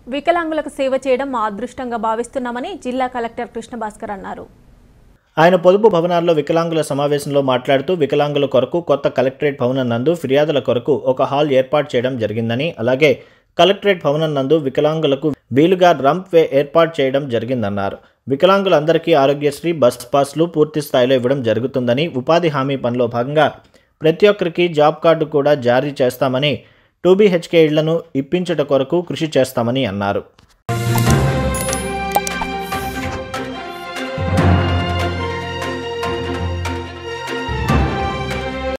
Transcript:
వికలాంగులకు సేవ చేయడం మా అదృష్టంగా భావిస్తున్నామని జిల్లా కలెక్టర్ కృష్ణభాస్కర్ అన్నారు ఆయన పొదుపు భవనాల్లో వికలాంగుల సమావేశంలో మాట్లాడుతూ వికలాంగుల కొరకు కొత్త కలెక్టరేట్ భవనం నందు ఫిర్యాదుల కొరకు ఒక హాల్ ఏర్పాటు చేయడం జరిగిందని అలాగే కలెక్టరేట్ భవనం నందు వికలాంగులకు వీలుగా రంప్ వే ఏర్పాటు చేయడం జరిగిందన్నారు వికలాంగులందరికీ ఆరోగ్యశ్రీ బస్ పాస్లు పూర్తి స్థాయిలో ఇవ్వడం జరుగుతుందని ఉపాధి హామీ పనిలో భాగంగా ప్రతి ఒక్కరికి జాబ్ కార్డు కూడా జారీ చేస్తామని టూ బీహెచ్కే ఇళ్లను ఇప్పించట కొరకు కృషి చేస్తామని అన్నారు